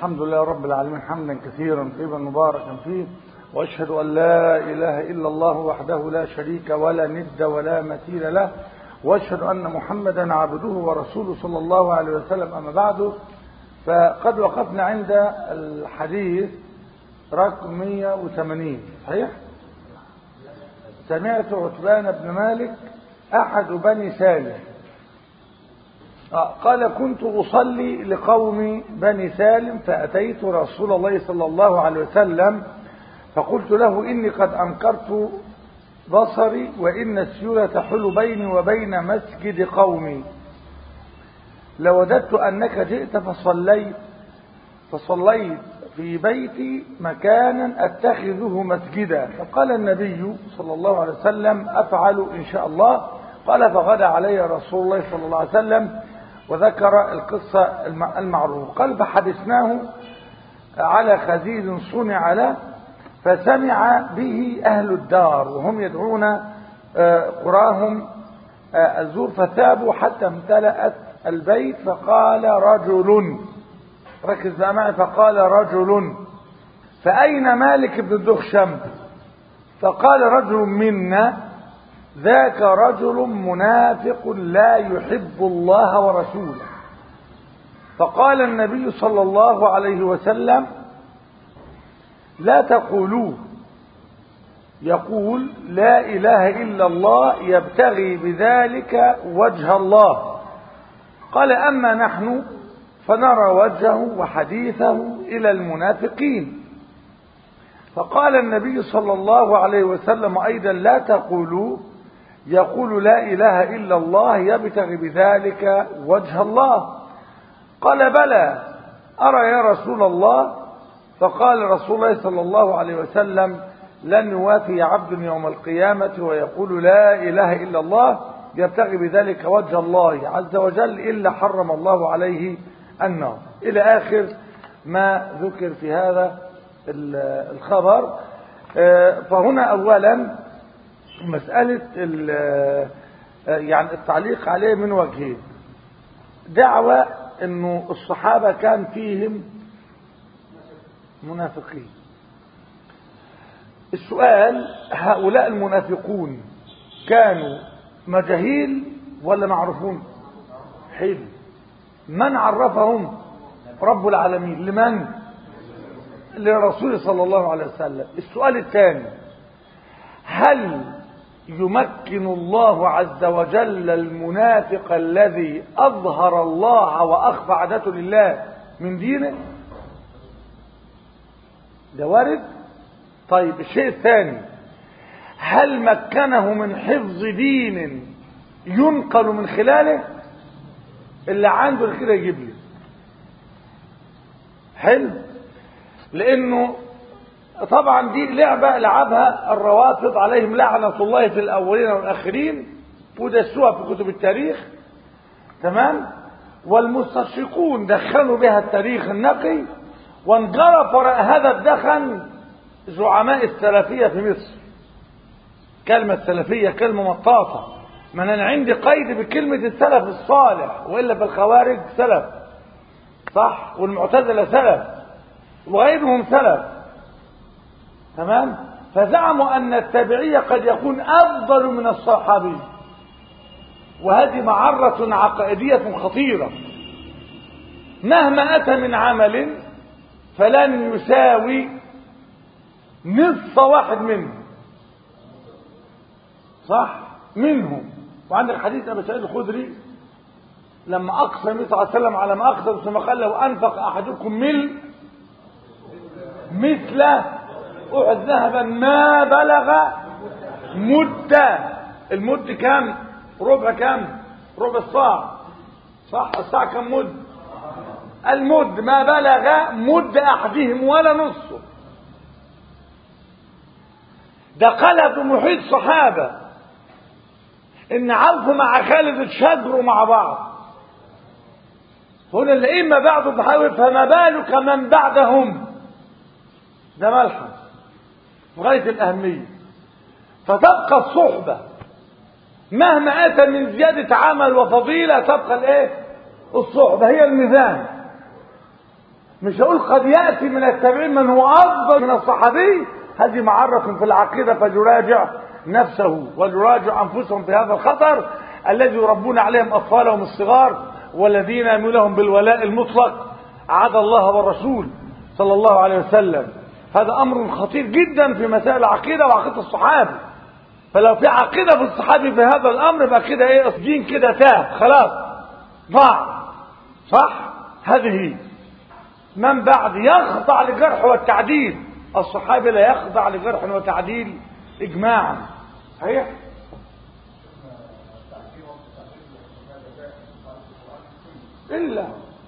الحمد لله رب العالمين حمدا كثيرا طيبا مباركا فيه واشهد ان لا اله الا الله وحده لا شريك ولا ند ولا مثيل له واشهد ان محمدا عبده ورسوله صلى الله عليه وسلم اما بعد فقد وقفنا عند الحديث رقم 180 صحيح سمعت عتبان بن مالك احد بني سالم قال كنت أصلي لقوم بني سالم فأتيت رسول الله صلى الله عليه وسلم فقلت له إني قد أنكرت بصري وإن السيولة تحل بيني وبين مسجد قومي لوددت أنك جئت فصليت فصليت في بيتي مكانا أتخذه مسجدا فقال النبي صلى الله عليه وسلم أفعل إن شاء الله قال فغدا علي رسول الله صلى الله عليه وسلم وذكر القصة المعروفة قال فحدثناه على خزيز صنع له فسمع به أهل الدار وهم يدعون قراهم الزور فثابوا حتى امتلأت البيت فقال رجل ركز بقى معي فقال رجل فأين مالك بن الدخشم فقال رجل منا ذاك رجل منافق لا يحب الله ورسوله فقال النبي صلى الله عليه وسلم لا تقولوا يقول لا إله إلا الله يبتغي بذلك وجه الله قال أما نحن فنرى وجهه وحديثه إلى المنافقين فقال النبي صلى الله عليه وسلم أيضا لا تقولوا يقول لا إله إلا الله يبتغي بذلك وجه الله قال بلى أرى يا رسول الله فقال رسول الله صلى الله عليه وسلم لن يوافي عبد يوم القيامة ويقول لا إله إلا الله يبتغي بذلك وجه الله عز وجل إلا حرم الله عليه النار إلى آخر ما ذكر في هذا الخبر فهنا أولا مسألة يعني التعليق عليه من وجهين دعوة انه الصحابة كان فيهم منافقين السؤال هؤلاء المنافقون كانوا مجاهيل ولا معروفون حلو من عرفهم رب العالمين لمن لرسول صلى الله عليه وسلم السؤال الثاني هل يمكن الله عز وجل المنافق الذي أظهر الله وأخفى عادته لله من دينه ده وارد طيب الشيء الثاني هل مكنه من حفظ دين ينقل من خلاله اللي عنده الخير يجيب لي حلو لانه طبعا دي لعبة لعبها الروافض عليهم لعنة الله في الأولين والآخرين ودسوها في كتب التاريخ تمام والمستشرقون دخلوا بها التاريخ النقي وانجرف وراء هذا الدخن زعماء السلفية في مصر كلمة سلفية كلمة مطاطة من أنا عندي قيد بكلمة السلف الصالح وإلا في الخوارج سلف صح والمعتزلة سلف وغيرهم سلف تمام فزعموا أن التابعية قد يكون أفضل من الصحابي وهذه معرة عقائدية خطيرة مهما أتى من عمل فلن يساوي نصف واحد منه صح منهم وعندك حديث أبي سعيد الخدري لما أقسم النبي صلى الله عليه وسلم على ما أقسم ثم قال لو أنفق أحدكم مل مثل أحد ذهبا ما بلغ مدة المد كام ربع كام ربع الصاع صح الصاع كم مد المد ما بلغ مد أحدهم ولا نصه ده قلب محيط صحابة إن عوف مع خالد اتشاجروا مع بعض هنا الأئمة بعض الصحابة فما بالك من بعدهم ده ملحظ غاية الأهمية فتبقى الصحبة مهما أتى من زيادة عمل وفضيلة تبقى الإيه؟ الصحبة هي الميزان مش هقول قد يأتي من التابعين من هو أفضل من الصحابي هذه معرة في العقيدة فليراجع نفسه وليراجع أنفسهم في هذا الخطر الذي يربون عليهم أطفالهم الصغار والذين يميلهم بالولاء المطلق عدا الله والرسول صلى الله عليه وسلم هذا أمر خطير جدا في مسائل العقيدة وعقيدة الصحابة فلو في عقيدة في الصحابي في هذا الأمر يبقى كده إيه الدين كده تاه خلاص ضاع صح هذه من بعد يخضع لجرح والتعديل الصحابي لا يخضع لجرح وتعديل إجماعا صحيح إلا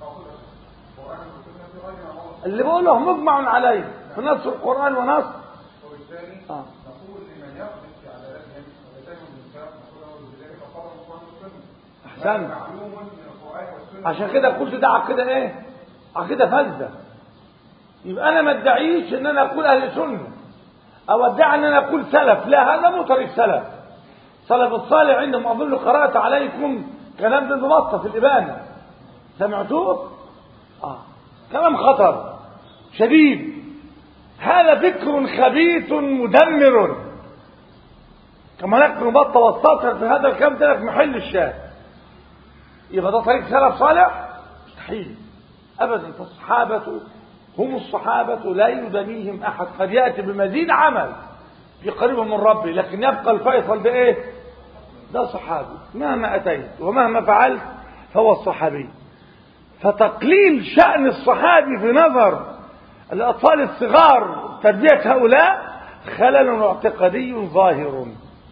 اللي بقوله مجمع عليه في نص القرآن ونص وبالتالي آه. نقول لمن يقف في عدالتهم ولديهم الانصاف نقول له بذلك قال القرآن والسنة أحسنت معلوم من القرآن والسنة عشان كده قلت ده عقيدة ايه عقيدة فاسدة يبقى انا ما ادعيش ان انا اقول اهل سنة او ادعي ان انا اقول سلف لا هذا مو طريق سلف سلف الصالح عندهم اظن قرأت عليكم كلام ده ببسطة في الابانة سمعتوه اه كلام خطر شديد هذا فكر خبيث مدمر كما نحن بطة والسطر في هذا الكلام ده في محل الشاهد يبقى ده طريق سلف صالح مستحيل ابدا فالصحابه هم الصحابه لا يدنيهم احد قد ياتي بمزيد عمل في قريب من ربي لكن يبقى الفيصل بايه ده صحابي مهما اتيت ومهما فعلت فهو الصحابي فتقليل شأن الصحابي في نظر الأطفال الصغار تربية هؤلاء خلل اعتقادي ظاهر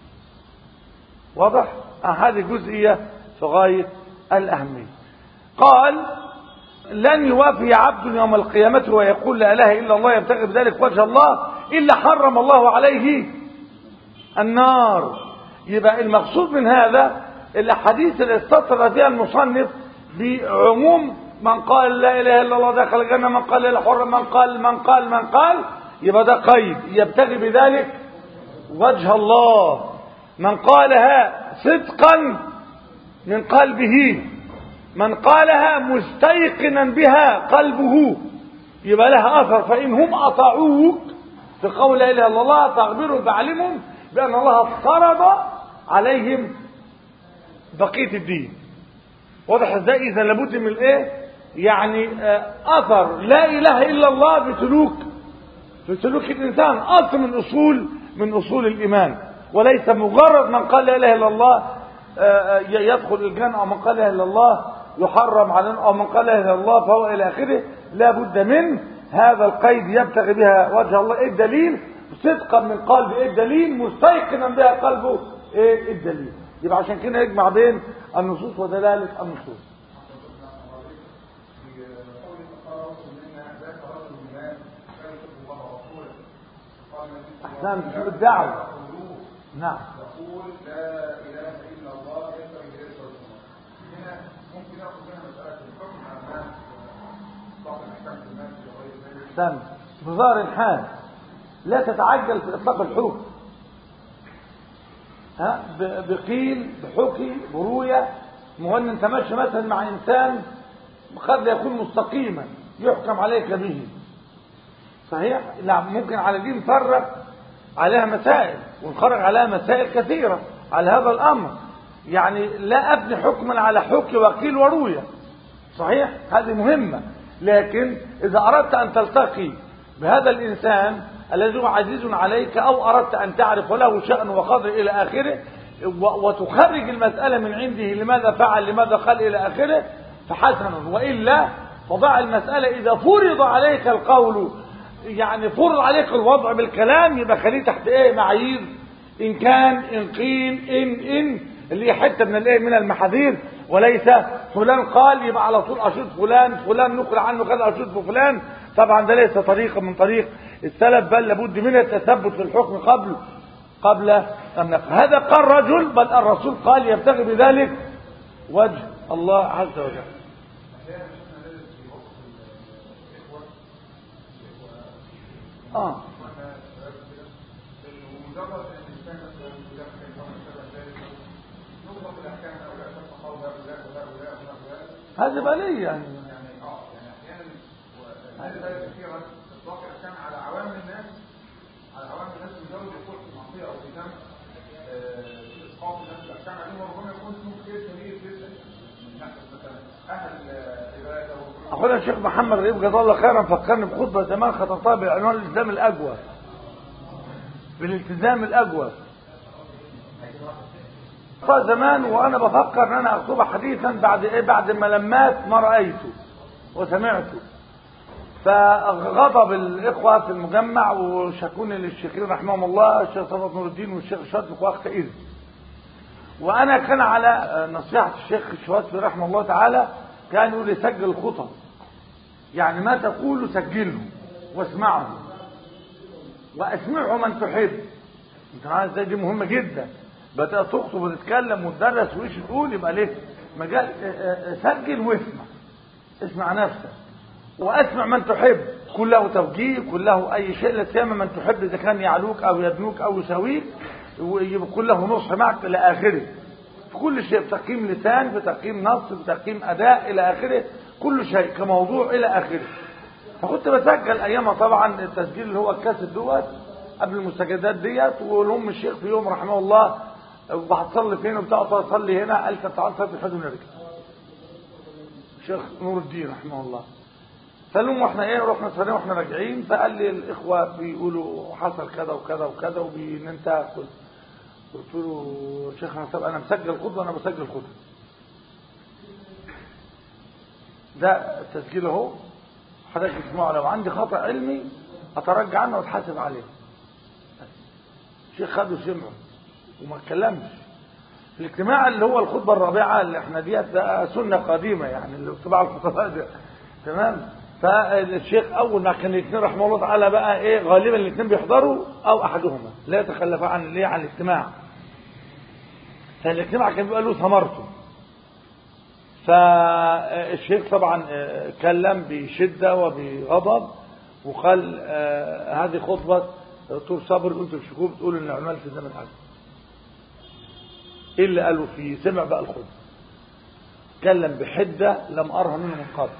واضح آه، هذه جزئية في غاية الأهمية قال لن يوافي عبد يوم القيامة ويقول لا إله إلا الله يبتغي بذلك وجه الله إلا حرم الله عليه النار يبقى المقصود من هذا الأحاديث اللي استطر فيها المصنف بعموم من قال لا إله إلا الله دخل الجنة من قال لا حر من قال من قال من قال يبقى ده قيد يبتغي بذلك وجه الله من قالها صدقا من قلبه من قالها مستيقنا بها قلبه يبقى لها اثر فان هم اطاعوك في قول لا اله الا الله تخبرهم تعلمهم بان الله افترض عليهم بقيه الدين واضح ازاي اذا لابد من الايه يعني آه، اثر لا اله الا الله بسلوك في سلوك الانسان اصل من اصول من اصول الايمان وليس مجرد من قال لا اله الا الله آه، آه، يدخل الجنه او من قال لا اله الا الله يحرم على او من قال لا اله الا الله فهو الى اخره لا بد من هذا القيد يبتغي بها وجه الله ايه الدليل صدقا من قلب ايه الدليل مستيقنا بها قلبه ايه الدليل يبقى عشان كده يجمع بين النصوص ودلاله النصوص في قول التقرب منا ذاك رجل ما كان يحب الله ورسوله قال النبي صلى الله عليه احسنت شوف الدعوه قوله نعم يقول لا اله الا الله يبتغي بذلك وجه الله هنا ممكن ناخذ منها مساله الحكم على الناس بعض الاحكام في الناس وغير ذلك احسنت بظاهر الحال لا تتعجل في اطلاق الحكم ها ب- بقيل بحكي برويه مو ان انت ماشي مثلا مع انسان قد لا يكون مستقيما يحكم عليك به صحيح لا ممكن على دي نفرق عليها مسائل ونخرج عليها مسائل كثيره على هذا الامر يعني لا ابني حكما على حكي وقيل ورويه صحيح هذه مهمة لكن إذا أردت أن تلتقي بهذا الإنسان الذي هو عزيز عليك أو أردت أن تعرف له شأن وقدر إلى آخره و- وتخرج المسألة من عنده لماذا فعل لماذا قال إلى آخره فحسنا وإلا فضع المسألة إذا فرض عليك القول يعني فرض عليك الوضع بالكلام يبقى خليه تحت إيه معايير إن كان إن قيل إن إن اللي هي حته من الايه من المحاذير وليس فلان قال يبقى على طول اشوط فلان فلان نقل عنه كذا اشوط فلان طبعا ده ليس طريقا من طريق السلف بل لابد من التثبت في الحكم قبل قبل النقل هذا قال رجل بل الرسول قال يبتغي بذلك وجه الله عز وجل احيانا شفنا ذلك في وقت الاخوه اه واحنا شباب كده انه مجرد ان الانسان مثلا يدخن او ما شابه ذلك نضبط الاحكام هؤلاء تفقهوا هؤلاء وهؤلاء وهؤلاء هذه بلية يعني يعني اه يعني احيانا هل ذلك كثيرا الواقع كان على عوام الناس على عوام الناس مجرد يقول في معصيه او في ذنب آه، اسقاط الناس الاحكام عليهم وربما يكون اسمه خير كبير جدا من ناحيه مثلا اهل العباده والقلوب. اخونا الشيخ محمد غريب جزاه الله خيرا فكرني بخطبه زمان خطبتها بعنوان الالتزام الاجوف بالالتزام الاجوف زمان وانا بفكر ان انا اكتبها حديثا بعد ايه بعد ما لمات ما رايته وسمعته فغضب الاخوه في المجمع وشكوني للشيخين رحمهم الله الشيخ صفوت نور الدين والشيخ شاطر وقتئذ وانا كان على نصيحه الشيخ الشواتفي رحمه الله تعالى كان يقول لي سجل الخطب يعني ما تقوله سجله واسمعه واسمعه من تحب انت عارف ازاي دي مهمه جدا بدأت تخطب وتتكلم وتدرس وايش تقول يبقى ليه مجال اه اه اه سجل واسمع اسمع نفسك واسمع من تحب كله توجيه كله اي شيء لا سيما من تحب اذا كان يعلوك او يدنوك او يساويك ويبقى كله نصح معك الى اخره في كل شيء بتقييم لسان بتقييم نص بتقييم اداء الى اخره كل شيء كموضوع الى اخره فكنت بسجل ايامها طبعا التسجيل اللي هو الكاسيت دوت قبل المستجدات ديت والام الشيخ في يوم رحمه الله وهتصلي فين وبتاع تصلي هنا قال لك تعال صلي الحج ونرجع شيخ نور الدين رحمه الله فاليوم واحنا ايه رحنا صلينا واحنا راجعين فقال لي الاخوه بيقولوا حصل كذا وكذا وكذا وان انت قلت قلت له شيخ حساب انا مسجل خطبه انا بسجل خطبه ده التسجيل اهو حضرتك تسمعه لو عندي خطا علمي اترجع عنه واتحاسب عليه الشيخ خده سمعه وما اتكلمش الاجتماع اللي هو الخطبه الرابعه اللي احنا ديت ده سنه قديمه يعني الاجتماع الخطباء ده تمام فالشيخ اول ما كان الاثنين رحمه الله تعالى بقى ايه غالبا الاثنين بيحضروا او احدهما لا يتخلف عن ليه عن الاجتماع فالاجتماع كان بيبقى له ثمرته فالشيخ طبعا كلم بشده وبغضب وقال آه هذه خطبه طول صبر انتم بتشكوه بتقولوا ان العمال في زمن الحج ايه اللي قالوا فيه سمع بقى الخطبه تكلم بحده لم ارها منه من قبل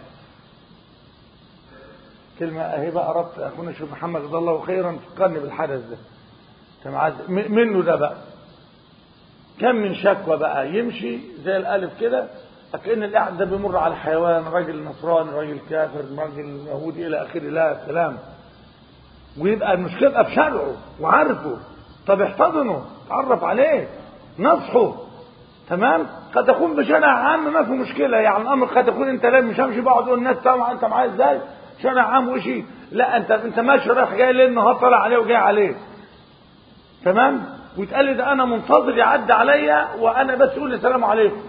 كلمة اهي بقى أردت أكون الشيخ محمد جزاه الله خيرا فكرني بالحدث ده تمام منه ده بقى كم من شكوى بقى يمشي زي الألف كده كأن القاعد ده بيمر على حيوان راجل نصراني راجل كافر راجل يهودي إلى آخره لا كلام ويبقى المشكلة يبقى في شرعه وعارفه طب احتضنه تعرف عليه نصحه تمام قد تكون بشارع عام ما في مشكلة يعني الأمر قد تكون أنت لا مش همشي بقعد أقول الناس طبعا أنت معايا إزاي شارع عام وشي لا أنت أنت ماشي رايح جاي ليل نهار طالع عليه وجاي عليه تمام ويتقال لي ده أنا منتظر يعدي عليا وأنا بس أقول السلام عليكم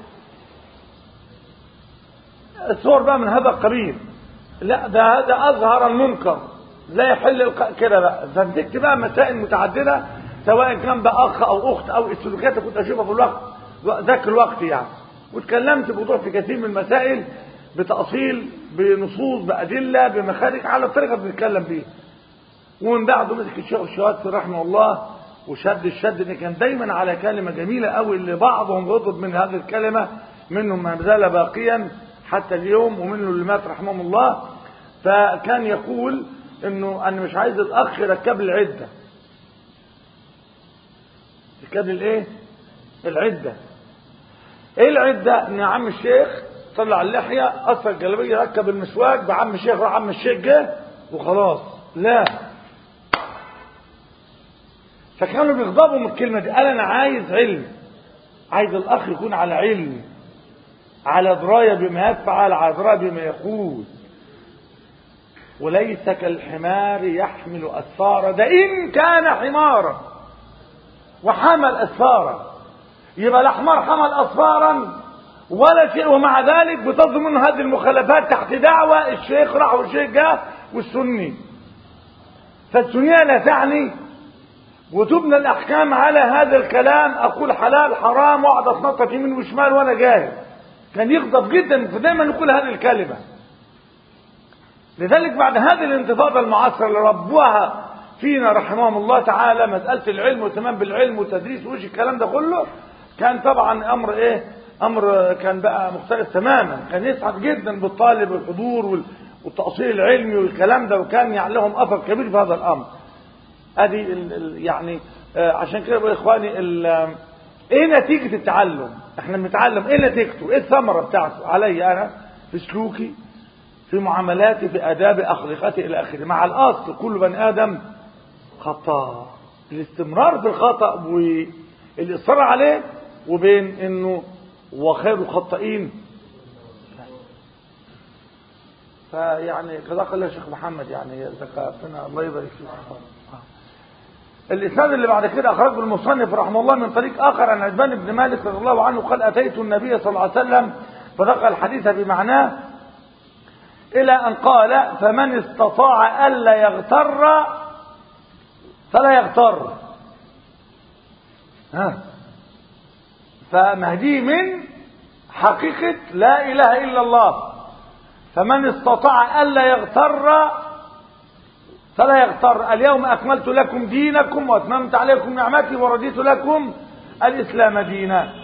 الصور بقى من هذا القبيل لا ده هذا أظهر المنكر لا يحل الق... كده بقى فبتكتب بقى مسائل متعددة سواء كان بقى أخ أو أخت أو السلوكيات اللي كنت أشوفها في الوقت ذاك الوقت يعني واتكلمت بوضوح في كثير من المسائل بتأصيل بنصوص بأدلة بمخارج على الطريقة اللي بنتكلم بيها ومن بعده مسك الشيخ الشواتفي رحمه الله وشد الشد ان كان دايما على كلمة جميلة قوي اللي بعضهم غضب من هذه الكلمة منهم ما زال باقيا حتى اليوم ومنه اللي مات رحمه الله فكان يقول انه انا مش عايز الاخ يركب لي العده يركب لي الايه العده ايه العده ان عم الشيخ طلع اللحيه قصر الجلابيه ركب المسواك بعم الشيخ راح عم الشيخ جه وخلاص لا فكانوا بيغضبوا من الكلمه دي قال انا عايز علم عايز الاخ يكون على علم على درايه بما يفعل على درايه بما يقول وليس كالحمار يحمل أسفارا ده إن كان حمارا وحمل أسفارا يبقى لا حمار حمل أسفارا ولا شيء ومع ذلك بتصدر منه هذه المخالفات تحت دعوة الشيخ راح والشيخ جاء والسني فالسنية لا تعني وتبنى الأحكام على هذا الكلام أقول حلال حرام وأقعد أتنطط يمين وشمال وأنا جاهل كان يغضب جدا فدايما نقول هذه الكلمة لذلك بعد هذه الانتفاضة المعاصرة اللي ربوها فينا رحمهم الله تعالى مسألة العلم والتمام بالعلم والتدريس وش الكلام ده كله كان طبعا أمر إيه أمر كان بقى مختلف تماما كان يسعد جدا بالطالب والحضور وال... والتأصيل العلمي والكلام ده وكان يعني لهم أثر كبير في هذا الأمر ادي ال ال يعني آه عشان كده بقول اخواني ايه نتيجة التعلم احنا بنتعلم ايه نتيجته ايه الثمرة بتاعته علي انا في سلوكي في معاملاتي في ادابي اخلاقاتي الى اخره مع الاصل كل بني ادم خطاء الاستمرار في الخطأ والاصرار عليه وبين انه وخير الخطائين فيعني كذا قال الشيخ محمد يعني ذكرتنا الله يبارك فيك الإسناد اللي بعد كده أخرجه المصنف رحمه الله من طريق آخر عن عجبان بن مالك رضي الله عنه قال أتيت النبي صلى الله عليه وسلم فذكر الحديث بمعناه إلى أن قال فمن استطاع ألا يغتر فلا يغتر ها فمهدي من حقيقة لا إله إلا الله فمن استطاع ألا يغتر فلا يغتر اليوم أكملت لكم دينكم وأتممت عليكم نعمتي ورضيت لكم الإسلام دينا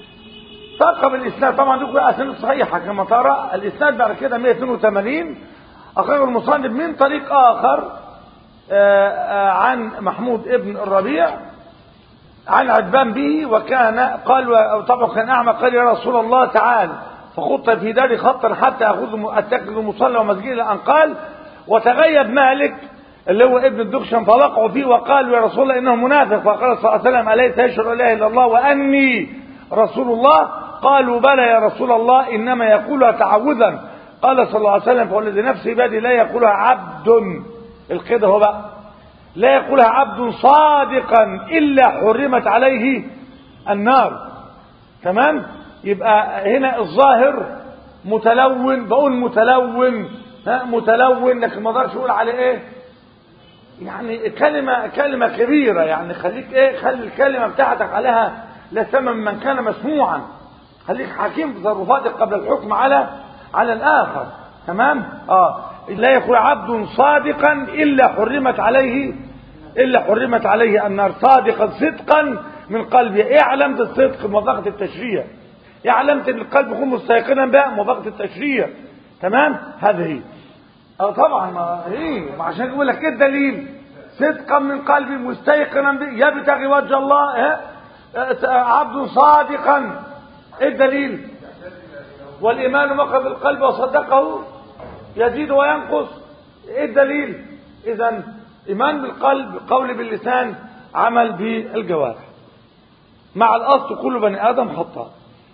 ثقب الإسناد طبعا دي كلها أسانيد صحيحة كما ترى الإسناد بعد كده 182 أخرجه المصنف من طريق آخر آآ آآ عن محمود ابن الربيع عن عجبان به وكان قال طبعا كان أعمى قال يا رسول الله تعال فخط في داري خطا حتى أخذ أتخذ مصلى ومسجد إلى أن قال وتغيب مالك اللي هو ابن الدخشن فوقعوا فيه وقالوا يا رسول الله انه منافق فقال صلى الله عليه وسلم اليس يشهد لا اله الا الله واني رسول الله قالوا بلى يا رسول الله انما يقولها تعوذا قال صلى الله عليه وسلم فوالذي نفسي بيدي لا يقولها عبد القيد هو بقى لا يقولها عبد صادقا الا حرمت عليه النار تمام يبقى هنا الظاهر متلون بقول متلون ها متلون لكن ما اقدرش اقول عليه ايه يعني كلمة كلمة كبيرة يعني خليك ايه خلي الكلمة بتاعتك عليها لا ثمن من كان مسموعا خليك حكيم في تصرفاتك قبل الحكم على على الآخر تمام اه لا يقول عبد صادقا إلا حرمت عليه إلا حرمت عليه النار صادقا صدقا من قلبه ايه علامة الصدق موافقة التشريع ايه علامة ان القلب يكون مستيقنا بقى موافقة التشريع تمام هذه اه طبعا ما ايه ما عشان يقول لك ايه الدليل صدقا من قلبي مستيقنا به يبتغي وجه الله اه عبد صادقا ايه الدليل والايمان وقع بالقلب وصدقه يزيد وينقص ايه الدليل اذا ايمان بالقلب قول باللسان عمل بالجوارح مع الاصل كل بني ادم خطاء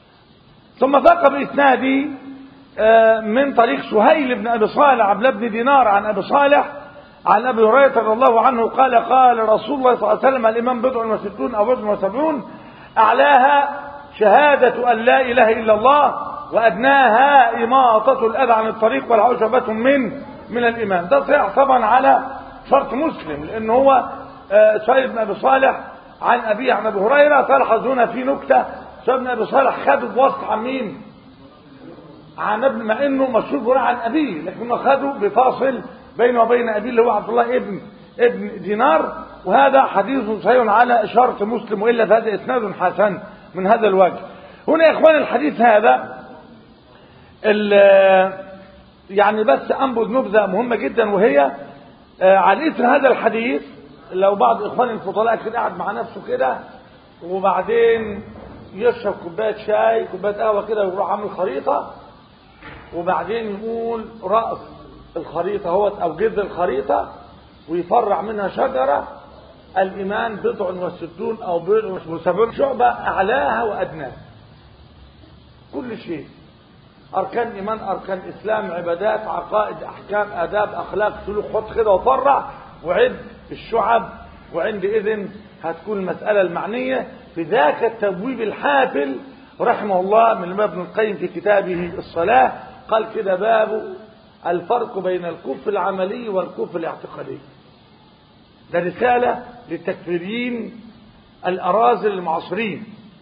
ثم ثق باسنادي من طريق سهيل بن ابي صالح عبد بن دينار عن ابي صالح عن ابي هريره رضي الله عنه قال قال رسول الله صلى الله عليه وسلم الامام بضع وستون او بضع وسبعون اعلاها شهاده ان لا اله الا الله وادناها اماطه الاذى عن الطريق والعشبه من من الايمان ده صحيح طبعا على شرط مسلم لان هو سهيل بن ابي صالح عن ابيه عن ابي هريره تلحظ هنا في نكته سهيل بن ابي صالح خد بواسطه عن مين؟ عن ابن مع انه مشهور عن ابيه لكنه خده بفاصل بينه وبين ابيه اللي هو عبد الله ابن ابن دينار وهذا حديث صحيح على شرط مسلم والا فهذا اسناد حسن من هذا الوجه هنا يا اخوان الحديث هذا يعني بس انبذ نبذه مهمه جدا وهي على اثر هذا الحديث لو بعض اخواني الفضلاء كده قاعد مع نفسه كده وبعدين يشرب كوبايه شاي كوبايه قهوه كده ويروح عامل خريطه وبعدين يقول رأس الخريطة هو أو جذر الخريطة ويفرع منها شجرة الإيمان بضع وستون أو بضع وسبعون شعبة أعلاها وأدناها كل شيء أركان إيمان أركان إسلام عبادات عقائد أحكام آداب أخلاق سلوك خط كده وفرع وعد الشعب وعندئذ هتكون المسألة المعنية في ذاك التبويب الحافل رحمه الله من ابن القيم في كتابه الصلاة قال كده باب الفرق بين الكفر العملي والكفر الاعتقادي ده رسالة للتكفيريين الأراذل المعاصرين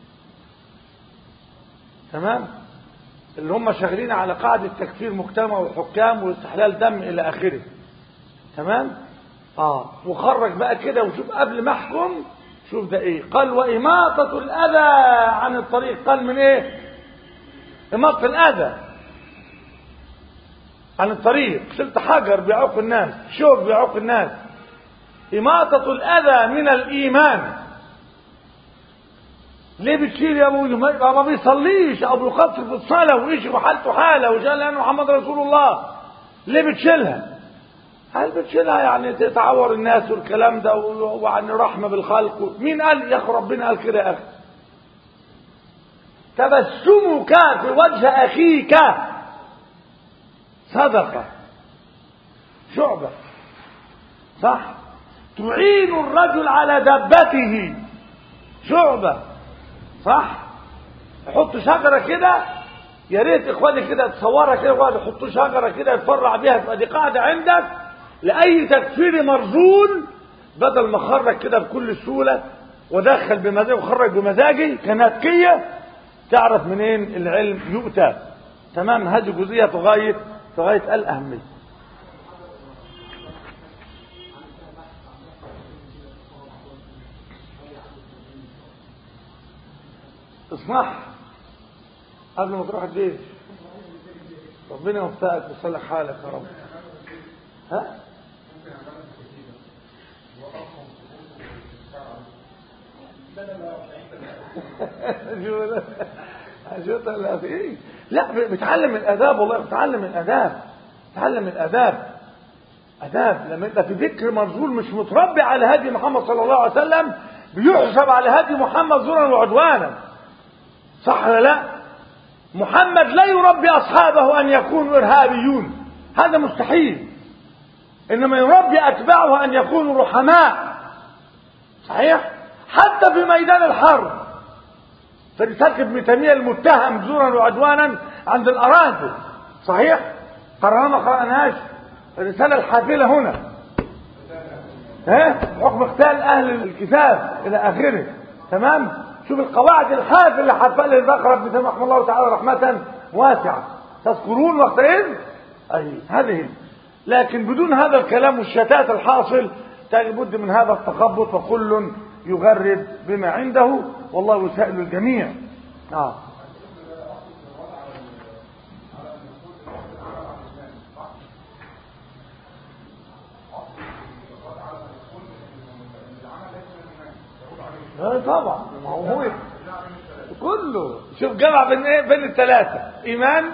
تمام اللي هم شغالين على قاعدة تكفير مجتمع وحكام واستحلال دم إلى آخره تمام اه وخرج بقى كده وشوف قبل ما احكم شوف ده ايه قال وإماطة الأذى عن الطريق قال من ايه إماطة الأذى عن الطريق شلت حجر بيعوق الناس شوك بيعوق الناس إماطة الأذى من الإيمان ليه بتشيل يا ابو ما ما بيصليش او بيقصر في الصلاه ويشي وحالته حاله وجال لانه محمد رسول الله ليه بتشيلها؟ هل بتشيلها يعني تعور الناس والكلام ده وعن رحمه بالخلق مين قال يا اخي ربنا قال كده يا اخي تبسمك في وجه اخيك صدقه شعبه صح تعين الرجل على دبته شعبه صح يحط شجره كده يا ريت اخواني كده تصورها كده واحد يحطوا شجره كده يتفرع بيها تبقى دي قاعده عندك لاي تكفير مرزول بدل ما اخرج كده بكل سهوله وادخل بمزاجي وخرج بمزاجي كناتكيه تعرف منين العلم يؤتى تمام هذه جزئيه غايه غايه الاهميه اصنع قبل ما تروح الجيش ربنا يوفقك ويصلح حالك يا رب ها شوف لا في لا بتعلم الاداب والله بتعلم الاداب بتعلم الاداب اداب لما انت في ذكر مرزول مش متربي على هدي محمد صلى الله عليه وسلم بيحسب على هدي محمد زورا وعدوانا صح ولا لا محمد لا يربي اصحابه ان يكونوا ارهابيون هذا مستحيل انما يربي اتباعه ان يكونوا رحماء صحيح حتى في ميدان الحرب فرسالة ابن تيمية المتهم زورا وعدوانا عند الأراضي صحيح؟ قرأنا ما قرأناش الرسالة الحافلة هنا ها حكم اقتال أهل الكتاب إلى آخره تمام؟ شوف القواعد الحافلة اللي حفلها ذكر ابن تيمية رحمه الله تعالى رحمة واسعة تذكرون وقتئذ؟ أي هذه لكن بدون هذا الكلام والشتات الحاصل لابد من هذا التخبط وكل يغرد بما عنده والله يسائل الجميع آه. لا طبعا ما هو هو كله شوف جمع بين ايه بين الثلاثه ايمان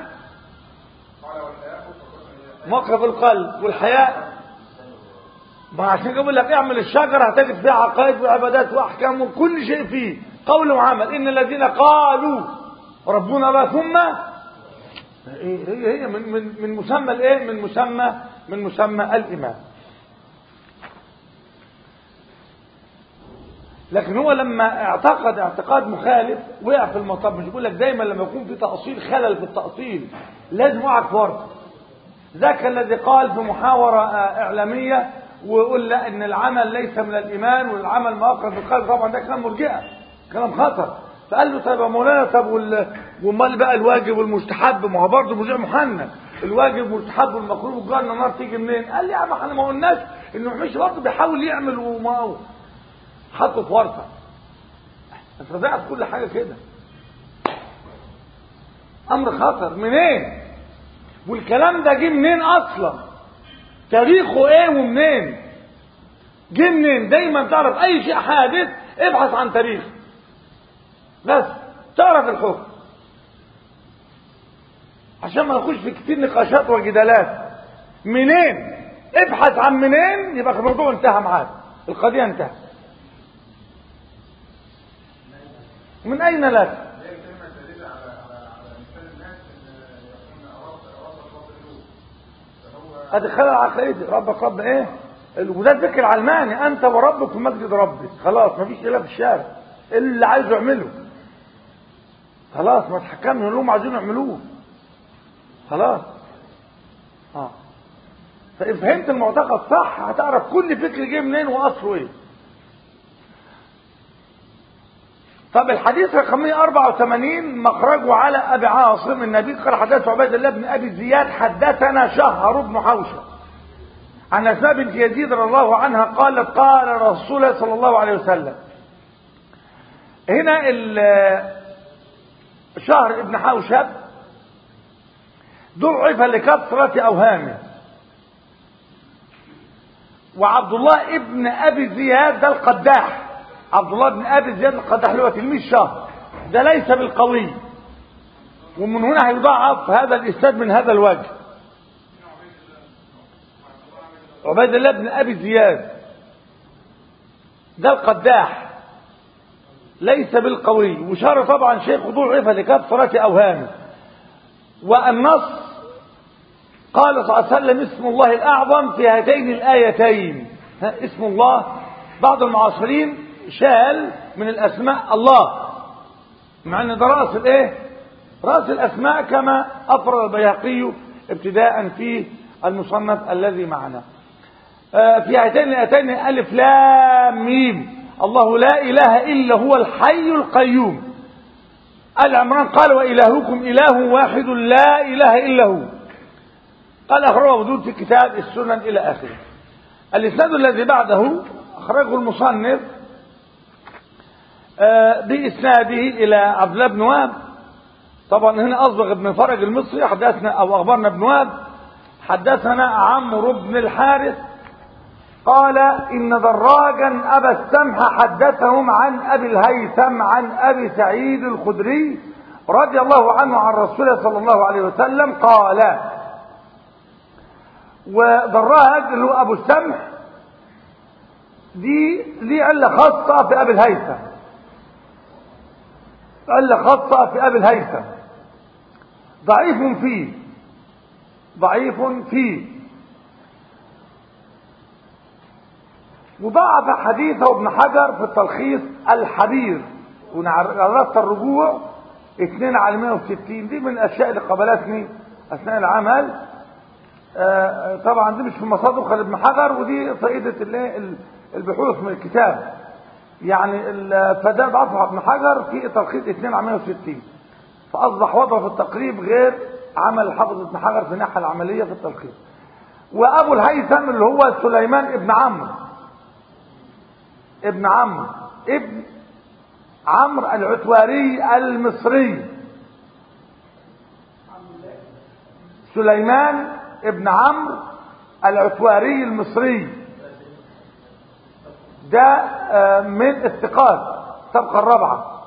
موقف القلب والحياء ما عشان يقول لك اعمل الشجره هتجد فيها عقائد وعبادات واحكام وكل شيء فيه قول وعمل ان الذين قالوا ربنا الله ثم هي هي من من من مسمى الايه من مسمى من مسمى الايمان لكن هو لما اعتقد اعتقاد مخالف وقع في المطب مش بيقول لك دايما لما يكون في تاصيل خلل في التاصيل لازم يقع في ورطه ذاك الذي قال في محاوره اعلاميه ويقول لا ان العمل ليس من الايمان والعمل مؤقت بالقلب طبعا ده كلام مرجئه كلام خطر فقال له طيب يا مولانا طب وامال بقى الواجب والمستحب ما هو برضه مرجع محنك الواجب والمستحب والمكروه والجنه النار تيجي منين؟ قال لي يا عم احنا ما قلناش انه مش برضه بيحاول يعمل وما حطه في ورطه انت ضيعت كل حاجه كده امر خطر منين؟ والكلام ده جه منين اصلا؟ تاريخه ايه ومنين جه منين دايما تعرف اي شيء حادث ابحث عن تاريخ بس تعرف الحكم عشان ما نخش في كتير نقاشات وجدالات منين ابحث عن منين يبقى الموضوع انتهى معاك القضيه انتهت من اين لك هذا خلل عقيدي ربك رب ايه وده ذكر علماني انت وربك في مسجد ربك خلاص مفيش اله في الشارع اللي عايزه اعمله خلاص ما تحكمنا لهم عايزين يعملوه خلاص اه فإن فهمت المعتقد صح هتعرف كل فكر جه منين واصله ايه طب الحديث رقم 184 مخرجه على ابي عاصم النبي قال حدث عبيد الله بن ابي زياد حدثنا شهر بن حوشب عن اسماء بنت يزيد رضي الله عنها قالت قال رسول الله صلى الله عليه وسلم هنا شهر ابن حوشب ضعف لكثرة أوهامه وعبد الله ابن أبي زياد ده القداح عبد الله بن أبي زياد القداح اللي هو تلميذ شهر ده ليس بالقوي ومن هنا هيضاعف هذا الإسناد من هذا الوجه عبيد الله بن أبي زياد ده القداح ليس بالقوي وشار طبعا شيخ ضعف لكثرة أوهامه والنص قال صلى الله عليه وسلم اسم الله الأعظم في هاتين الآيتين ها اسم الله بعض المعاصرين شال من الأسماء الله مع أن ده رأس الإيه؟ رأس الأسماء كما أفرد البيهقي ابتداء في المصنف الذي معنا آه في هاتين الآيتين ألف لام ميم الله لا إله إلا هو الحي القيوم آل عمران قال وإلهكم إله واحد لا إله إلا هو قال أخرجه ودود في كتاب السنن إلى آخره الإسناد الذي بعده أخرجه المصنف آه بإسناده إلى عبد الله بن وهب طبعا هنا أصبغ ابن فرج المصري حدثنا أو أخبرنا ابن وهب حدثنا عمرو بن الحارث قال إن دراجا أبا السمح حدثهم عن أبي الهيثم عن أبي سعيد الخدري رضي الله عنه عن رسوله صلى الله عليه وسلم قال ودراج اللي هو أبو السمح دي ليه علة خاصة في أبي الهيثم علة خاصة في أبي الهيثم ضعيف فيه ضعيف فيه وضعف حديثه ابن حجر في التلخيص الحبير ونعرفت الرجوع 2 على 160 دي من الاشياء اللي قابلتني اثناء العمل آه طبعا دي مش في مصادر خالد ابن حجر ودي فائده الايه البحوث من الكتاب يعني فده ضعفه ابن حجر في تلخيص 2 على 160 فاصبح وضعه في التقريب غير عمل الحافظ ابن حجر في الناحيه العمليه في التلخيص وابو الهيثم اللي هو سليمان ابن عمرو ابن عمرو ابن عمرو العتواري المصري سليمان ابن عمرو العتواري المصري ده من الثقات الطبقه الرابعه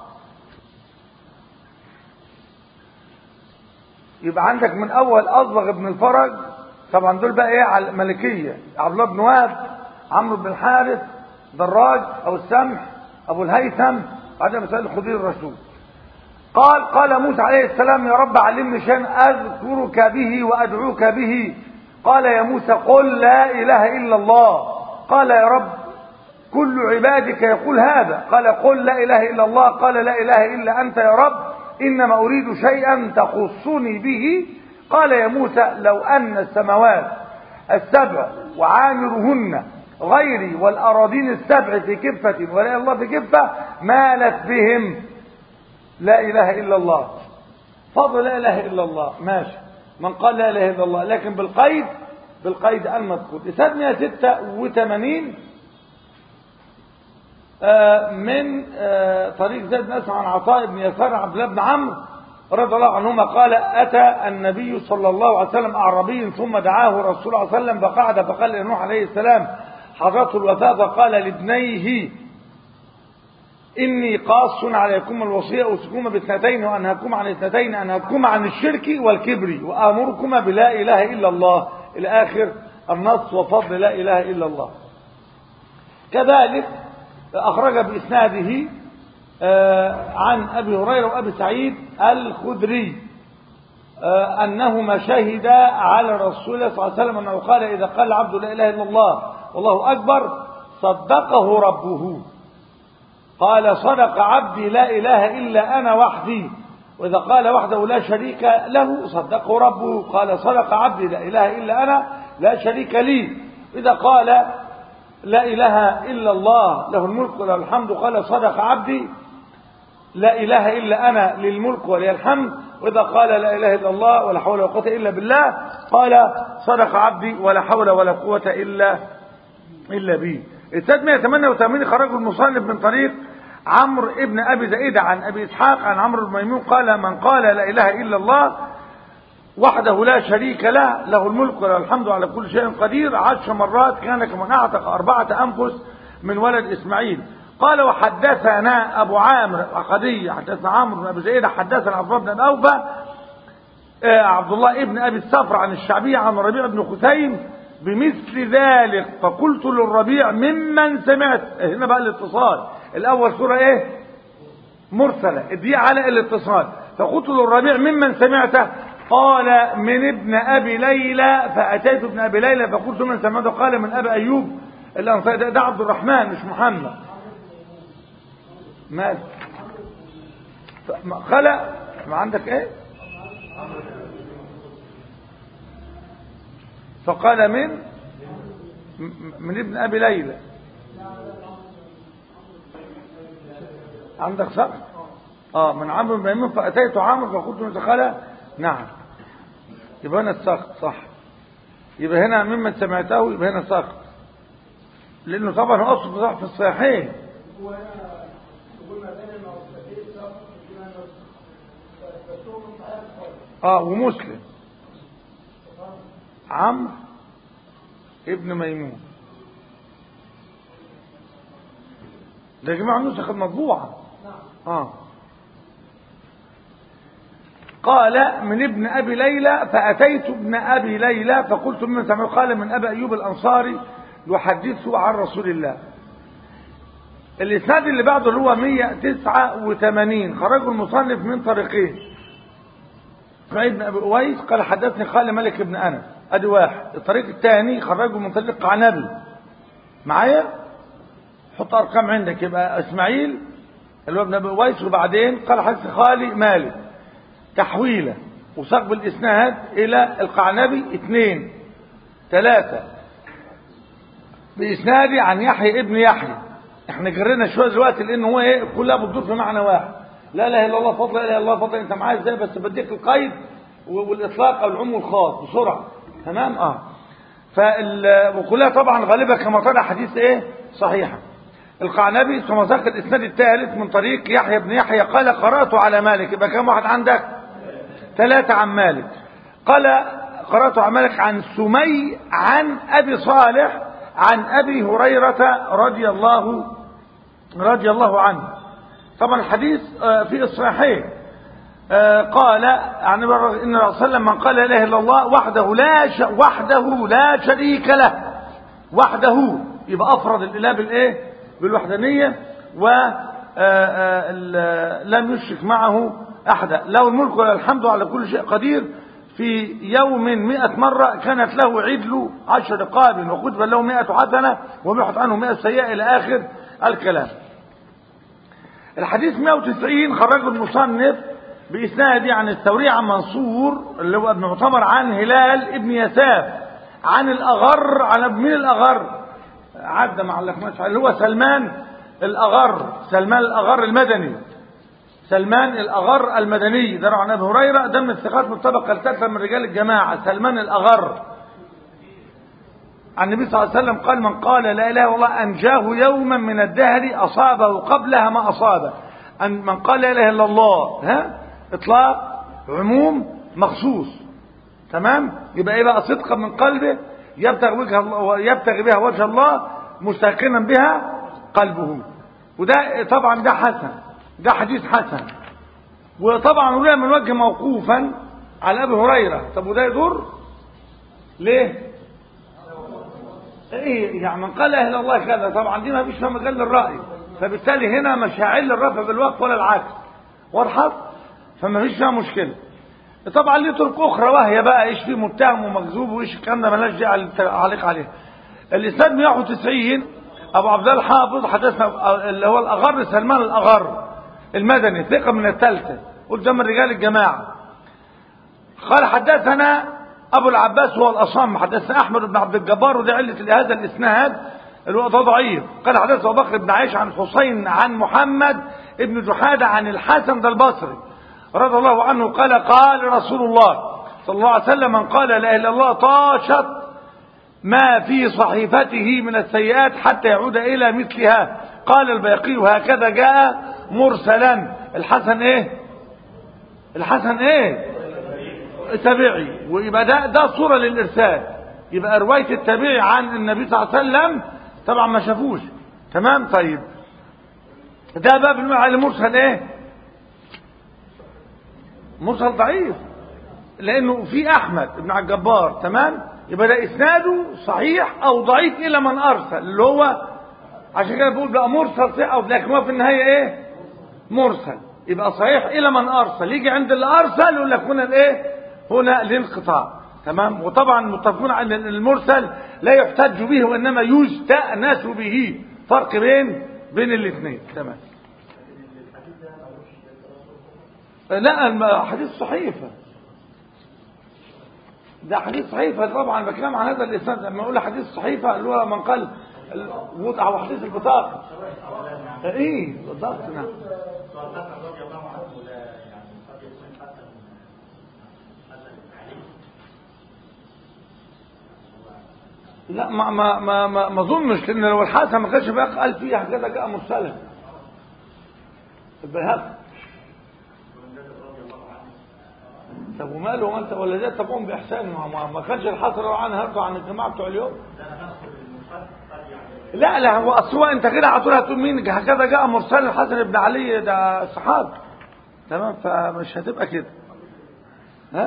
يبقى عندك من اول اصبغ ابن الفرج طبعا دول بقى ايه على الملكيه عبد الله بن وهب عمرو بن الحارث دراج او السمح ابو الهيثم بعد مسائل الخدير الرسول قال قال موسى عليه السلام يا رب علمني شيئا اذكرك به وادعوك به قال يا موسى قل لا اله الا الله قال يا رب كل عبادك يقول هذا قال قل لا اله الا الله قال لا اله الا انت يا رب انما اريد شيئا تخصني به قال يا موسى لو ان السماوات السبع وعامرهن غيري والأراضين السبع في كفة ولا الله في كفة مالت بهم لا إله إلا الله فضل لا إله إلا الله ماشي من قال لا إله إلا الله لكن بالقيد بالقيد المذكور إسناد 186 آه من آه طريق زيد بن أسمع عن عطاء بن يسار عبد الله بن عمرو رضي الله عنهما قال أتى النبي صلى الله عليه وسلم أعرابي ثم دعاه رسول الله صلى الله عليه وسلم فقعد فقال لنوح عليه السلام حضرته الوفاة فقال لابنيه إني قاص عليكم الوصية أوصيكم باثنتين وأنهاكم عن اثنتين أنهاكم عن الشرك والكبر وآمركم بلا إله إلا الله إلى آخر النص وفضل لا إله إلا الله كذلك أخرج بإسناده عن أبي هريرة وأبي سعيد الخدري أنهما شهدا على رسول الله صلى الله عليه وسلم أنه قال إذا قال عبد لا إله إلا الله والله أكبر صدقه ربه قال صدق عبدي لا إله إلا أنا وحدي وإذا قال وحده لا شريك له صدقه ربه قال صدق عبدي لا إله إلا أنا لا شريك لي إذا قال لا إله إلا الله له الملك وله الحمد قال صدق عبدي لا إله إلا أنا للملك ولي الحمد وإذا قال لا إله إلا الله ولا حول ولا قوة إلا بالله قال صدق عبدي ولا حول ولا قوة إلا إلا به الساد 188 خرجه المصنف من طريق عمرو ابن أبي زائدة عن أبي إسحاق عن عمرو بن ميمون قال من قال لا إله إلا الله وحده لا شريك له له الملك وله الحمد على كل شيء قدير عشر مرات كان كمن اعتق اربعه انفس من ولد اسماعيل قال وحدثنا ابو عامر العقدي حدثنا عمرو بن ابي زيد حدثنا عبد الله بن اوفى آه، عبد الله ابن ابي الصفر عن الشعبي عن ربيع بن خثيم بمثل ذلك فقلت للربيع ممن سمعت هنا بقى الاتصال الاول سوره ايه مرسله دي على الاتصال فقلت للربيع ممن سمعته قال من ابن ابي ليلى فاتيت ابن ابي ليلى فقلت من سمعته قال من ابي ايوب الانصاري ده, ده عبد الرحمن مش محمد مال خلق ما عندك ايه فقال من من ابن ابي ليلى عندك صح اه من عمرو بن ميمون فاتيت عمرو فقلت له دخل نعم يبقى هنا السقط صح يبقى هنا ممن سمعته يبقى هنا سقط لانه طبعا اصل صح في الصحيحين اه ومسلم عمرو ابن ميمون ده يا جماعه النسخ المطبوعه اه قال من ابن ابي ليلى فاتيت ابن ابي ليلى فقلت من سمع قال من ابي ايوب الانصاري يحدثه عن رسول الله الاسناد اللي بعده اللي هو 189 خرجه المصنف من طريقين سعيد بن ابي اويس قال حدثني قال ملك بن انس ادي واحد الطريق الثاني خرجه من طريق قعنبي معايا حط ارقام عندك يبقى اسماعيل اللي هو ابن ابي اويس وبعدين قال حدث خالي مالك تحويله وساق بالاسناد الى القعنبي اثنين ثلاثة باسنادي عن يحيى ابن يحيى احنا جرينا شويه دلوقتي لان هو ايه كلها بتدور في معنى واحد لا اله الا الله فضل لا اله الا الله فضل انت معايا ازاي بس بديك القيد والاطلاق او العموم الخاص بسرعه تمام اه فال وكلها طبعا غالبا كما طلع حديث ايه صحيحه القعنبي ثم ساق الاسناد الثالث من طريق يحيى بن يحيى قال قرات على مالك يبقى كم واحد عندك ثلاثة عن مالك قال قرات على مالك عن سمي عن ابي صالح عن ابي هريره رضي الله رضي الله عنه طبعا الحديث في الصحيحين قال عن ان الرسول صلى الله عليه وسلم من قال لا اله الا الله وحده لا ش... وحده لا شريك له وحده يبقى افرد الاله بالايه بالوحدانيه و لم يشرك معه احدا له الملك والحمد على كل شيء قدير في يوم مئة مرة كانت له عدل عشر رقاب وكتب له مئة حسنة ومحط عنه مئة سيئة إلى آخر الكلام الحديث 190 خرجه المصنف بإسناد عن الثوري عن منصور اللي هو ابن معتمر عن هلال ابن يساف عن الأغر عن مين الأغر عدى مع اللي هو سلمان الأغر سلمان الأغر المدني سلمان الأغر المدني ده عن أبي هريرة ده من الثقات من الطبقة الثالثة من رجال الجماعة سلمان الأغر عن النبي صلى الله عليه وسلم قال من قال لا إله إلا الله أنجاه يوما من الدهر أصابه قبلها ما أصابه أن من قال لا إله إلا الله ها إطلاق عموم مخصوص تمام يبقى إيه بقى صدقا من قلبه يبتغي وجه الله يبتغي بها وجه الله مستيقنا بها قلبه وده طبعا ده حسن ده حديث حسن وطبعا روي من وجه موقوفا على ابي هريره طب وده يضر ليه ايه يعني من قال لا اله الا الله كذا طبعا دي ما فيش فيها مجال للراي فبالتالي هنا مش هيعل الرفع بالوقف ولا العكس واضحه فما فيش فيها مشكله طبعا ليه طرق اخرى وهي بقى ايش فيه متهم ومكذوب وايش الكلام ده مالناش داعي للتعليق عليه الاسناد 190 ابو عبد الله الحافظ حدثنا اللي هو الاغر سلمان الاغر المدني ثقه من الثالثه قدام رجال الجماعه قال حدثنا ابو العباس هو الاصم حدثنا احمد بن عبد الجبار وده عله هذا الاسناد اللي هو ضعيف قال حدثنا ابو بكر بن عائشه عن حسين عن محمد ابن جحاده عن الحسن ده البصري رضي الله عنه قال قال رسول الله صلى الله عليه وسلم من قال لا اله الا الله طاشت ما في صحيفته من السيئات حتى يعود الى مثلها قال البيقي هكذا جاء مرسلا الحسن ايه الحسن ايه تابعي ويبقى ده ده صورة للإرسال يبقى رواية التابعي عن النبي صلى الله عليه وسلم طبعا ما شافوش تمام طيب ده باب بنقول عليه مرسل ايه مرسل ضعيف لانه في احمد بن عبد الجبار تمام يبقى ده اسناده صحيح او ضعيف الى من ارسل اللي هو عشان كده بقول بقى مرسل صحيح او لكن هو في النهايه ايه مرسل يبقى صحيح الى من ارسل يجي عند اللي ارسل يقول لك هنا الايه هنا الانقطاع تمام وطبعا متفقون على ان المرسل لا يحتج به وانما يستانس به فرق بين بين الاثنين تمام لا الحديث صحيفه ده حديث صحيفه طبعا بكلام عن هذا الاسناد لما اقول حديث صحيفه اللي هو من قال او حديث البطاقه ايه بالضبط نعم لا ما ما ما ما ما اظنش لان لو الحسن ما كانش بقى قال فيها كده جاء مرسلا البيهقي طب وماله ما انت ولا ده تقوم باحسان ما, ما كانش الحسن عنها هرضوا عن الجماعه بتوع اليوم لا لا هو اصل انت كده على طول هتقول مين هكذا جاء مرسل الحسن بن علي ده صحابي تمام فمش هتبقى كده ها